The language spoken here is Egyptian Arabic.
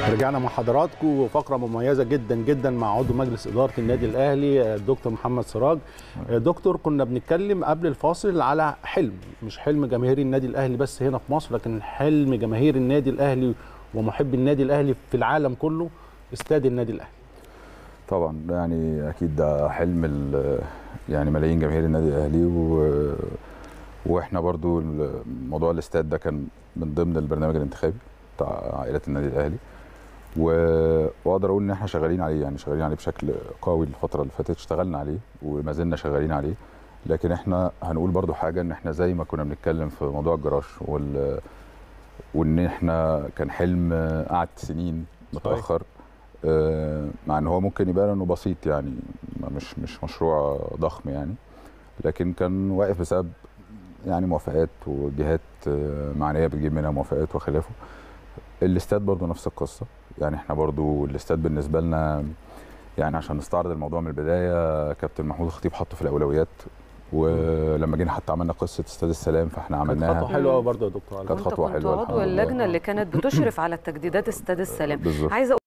رجعنا مع حضراتكم وفقره مميزه جدا جدا مع عضو مجلس اداره النادي الاهلي الدكتور محمد سراج دكتور كنا بنتكلم قبل الفاصل على حلم مش حلم جماهير النادي الاهلي بس هنا في مصر لكن حلم جماهير النادي الاهلي ومحب النادي الاهلي في العالم كله استاد النادي الاهلي طبعا يعني اكيد ده حلم ال- يعني ملايين جماهير النادي الاهلي و... واحنا برضو موضوع الاستاد ده كان من ضمن البرنامج الانتخابي بتاع عائله النادي الاهلي و... واقدر اقول ان احنا شغالين عليه يعني شغالين عليه بشكل قوي الفتره اللي فاتت اشتغلنا عليه وما زلنا شغالين عليه لكن احنا هنقول برضو حاجه ان احنا زي ما كنا بنتكلم في موضوع الجراج وال... وان احنا كان حلم قعد سنين متاخر آه، مع ان هو ممكن يبان انه بسيط يعني ما- مش مش مشروع ضخم يعني لكن كان واقف بسبب يعني موافقات وجهات آه، معنيه بتجيب منها موافقات وخلافه الاستاد برضو نفس القصه يعني احنا برضو الاستاد بالنسبه لنا يعني عشان نستعرض الموضوع من البدايه كابتن محمود الخطيب حطه في الاولويات ولما جينا حتى عملنا قصه استاد السلام فاحنا كانت خطوه عملناها حلوه قوي برضه يا دكتور على كانت فكرة. خطوة كنت حلوة عضو الحمد لله. اللجنه اللي كانت بتشرف على تجديدات استاد السلام بالظبط عايزه